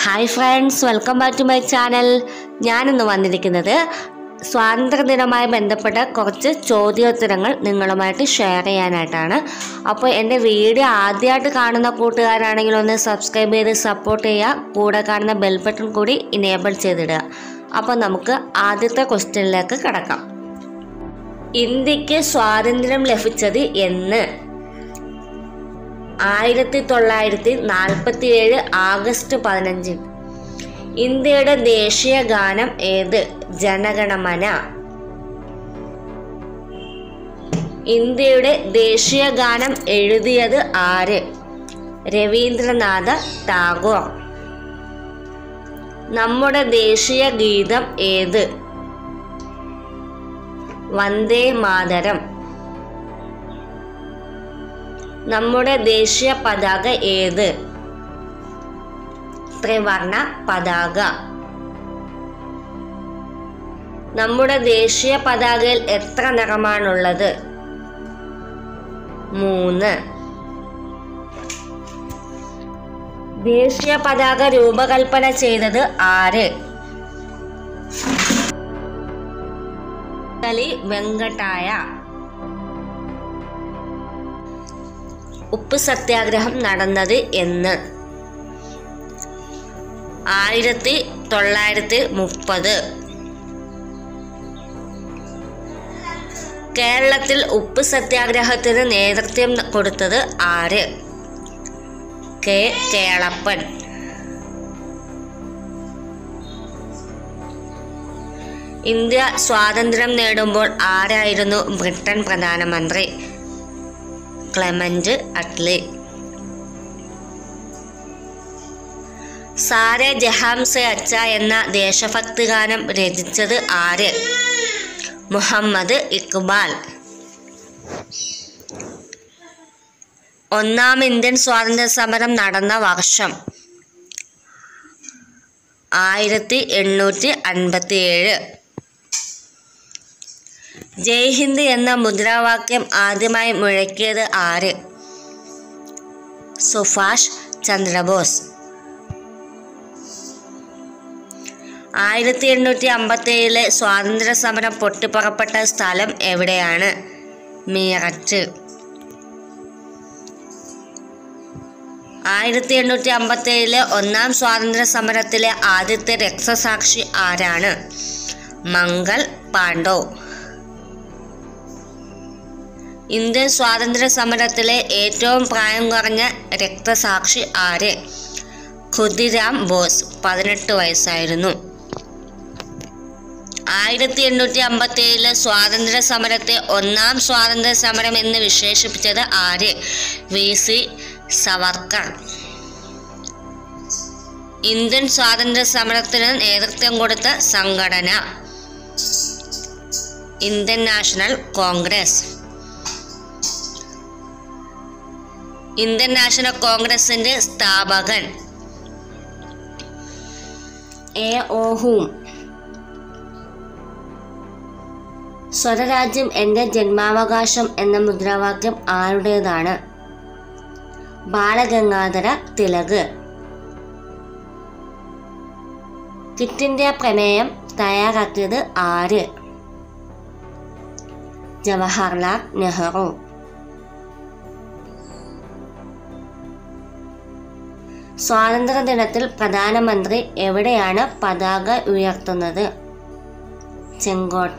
hi friends welcome back to my channel ഞാനിന്ന് വന്നിരിക്കുന്നത് സ്വാതന്ത്ര്യദിനവുമായി ബന്ധപ്പെട്ട കുറച്ച് ചോദ്യോത്തരങ്ങൾ നിങ്ങളുമായിട്ട് ഷെയർ ചെയ്യാനായിട്ടാണ് അപ്പോൾ എൻ്റെ വീഡിയോ ആദ്യമായിട്ട് കാണുന്ന കൂട്ടുകാരാണെങ്കിൽ ഒന്ന് സബ്സ്ക്രൈബ് ചെയ്ത് സപ്പോർട്ട് ചെയ്യുക കൂടെ കാണുന്ന ബെൽ ബട്ടൺ കൂടി ഇനേബിൾ ചെയ്തിടുക അപ്പോൾ നമുക്ക് ആദ്യത്തെ ക്വസ്റ്റ്യനിലേക്ക് കിടക്കാം ഇന്ത്യക്ക് സ്വാതന്ത്ര്യം ലഭിച്ചത് എന്ന് ആയിരത്തി തൊള്ളായിരത്തി നാൽപ്പത്തി ഏഴ് ആഗസ്റ്റ് പതിനഞ്ചിന് ഇന്ത്യയുടെ ദേശീയ ഗാനം ഏത് ജനഗണമന ഇന്ത്യയുടെ ദേശീയ ഗാനം എഴുതിയത് ആര് രവീന്ദ്രനാഥ ടാഗോർ നമ്മുടെ ദേശീയ ഗീതം ഏത് വന്ദേ മാതരം നമ്മുടെ ദേശീയ പതാക ഏത് ത്രിവർണ പതാക നമ്മുടെ ദേശീയ പതാകയിൽ എത്ര നിറമാണുള്ളത് മൂന്ന് ദേശീയ പതാക രൂപകൽപ്പന ചെയ്തത് ആര് കലി വെങ്കട്ടായ ഉപ്പ് സത്യാഗ്രഹം നടന്നത് എന്ന് ആയിരത്തി തൊള്ളായിരത്തി മുപ്പത് കേരളത്തിൽ ഉപ്പ് സത്യാഗ്രഹത്തിന് നേതൃത്വം കൊടുത്തത് ആര് കെ കേളപ്പൻ ഇന്ത്യ സ്വാതന്ത്ര്യം നേടുമ്പോൾ ആരായിരുന്നു ബ്രിട്ടൻ പ്രധാനമന്ത്രി ക്ലെമന്റ് അട്ലി സാരെ ജഹാം സെ അച്ച എന്ന ദേശഭക്തി ഗാനം രചിച്ചത് ആര് മുഹമ്മദ് ഇക്ബാൽ ഒന്നാം ഇന്ത്യൻ സ്വാതന്ത്ര്യ സമരം നടന്ന വർഷം ആയിരത്തി എണ്ണൂറ്റി അൻപത്തി ഏഴ് ജയ് ഹിന്ദ് എന്ന മുദ്രാവാക്യം ആദ്യമായി മുഴക്കിയത് ആര് സുഭാഷ് ചന്ദ്രബോസ് ആയിരത്തി എണ്ണൂറ്റി അമ്പത്തി ഏഴിലെ സ്വാതന്ത്ര്യ സമരം പൊട്ടിപ്പുറപ്പെട്ട സ്ഥലം എവിടെയാണ് മീററ്റ് ആയിരത്തി എണ്ണൂറ്റി അമ്പത്തി ഏഴിലെ ഒന്നാം സ്വാതന്ത്ര്യ സമരത്തിലെ ആദ്യത്തെ രക്തസാക്ഷി ആരാണ് മംഗൾ പാണ്ഡോ ഇന്ത്യൻ സ്വാതന്ത്ര്യ സമരത്തിലെ ഏറ്റവും പ്രായം കുറഞ്ഞ രക്തസാക്ഷി ആര് ഖുദിരാം ബോസ് പതിനെട്ട് വയസ്സായിരുന്നു ആയിരത്തി എണ്ണൂറ്റി അമ്പത്തി ഏഴിലെ സ്വാതന്ത്ര്യ സമരത്തെ ഒന്നാം സ്വാതന്ത്ര്യ സമരം എന്ന് വിശേഷിപ്പിച്ചത് ആര് വി സി സവർക്കർ ഇന്ത്യൻ സ്വാതന്ത്ര്യ സമരത്തിന് നേതൃത്വം കൊടുത്ത സംഘടന Indian National Congress Indian National കോൺഗ്രസിന്റെ സ്ഥാപകൻ എ ഓ ഹൂം സ്വരരാജ്യം എൻ്റെ ജന്മാവകാശം എന്ന മുദ്രാവാക്യം ആരുടേതാണ് ബാലഗംഗാധര തിലക് ക്വിറ്റ് ഇന്ത്യ പ്രമേയം തയ്യാറാക്കിയത് ആര് ജവഹർലാൽ നെഹ്റു സ്വാതന്ത്ര്യ ദിനത്തിൽ പ്രധാനമന്ത്രി എവിടെയാണ് പതാക ഉയർത്തുന്നത് ചെങ്കോട്ട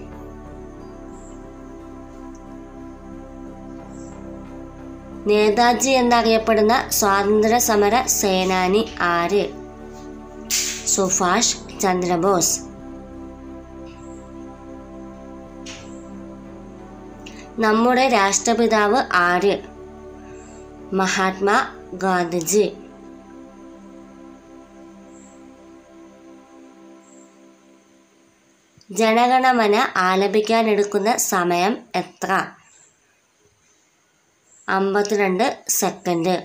നേതാജി എന്നറിയപ്പെടുന്ന സ്വാതന്ത്ര്യ സമര സേനാനി ആര് സുഭാഷ് ചന്ദ്രബോസ് നമ്മുടെ രാഷ്ട്രപിതാവ് ആര് മഹാത്മാ ഗാന്ധിജി ജനഗണമന ആലപിക്കാനെടുക്കുന്ന സമയം എത്ര അമ്പത്തിരണ്ട് സെക്കൻഡ്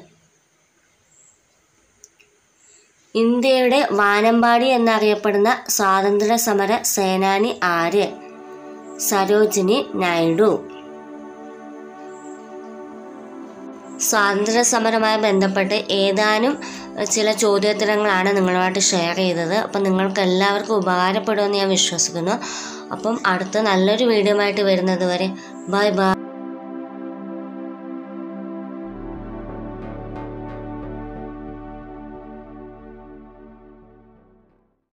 ഇന്ത്യയുടെ വാനമ്പാടി എന്നറിയപ്പെടുന്ന സ്വാതന്ത്ര്യ സമര സേനാനി ആര് സരോജിനി നായിഡു സ്വാതന്ത്ര്യ സമരവുമായി ബന്ധപ്പെട്ട് ഏതാനും ചില ചോദ്യോത്തരങ്ങളാണ് നിങ്ങളുമായിട്ട് ഷെയർ ചെയ്തത് അപ്പം നിങ്ങൾക്ക് എല്ലാവർക്കും ഉപകാരപ്പെടുമെന്ന് ഞാൻ വിശ്വസിക്കുന്നു അപ്പം അടുത്ത നല്ലൊരു വീഡിയോ ആയിട്ട് വരുന്നത് വരെ ബൈ ബൈ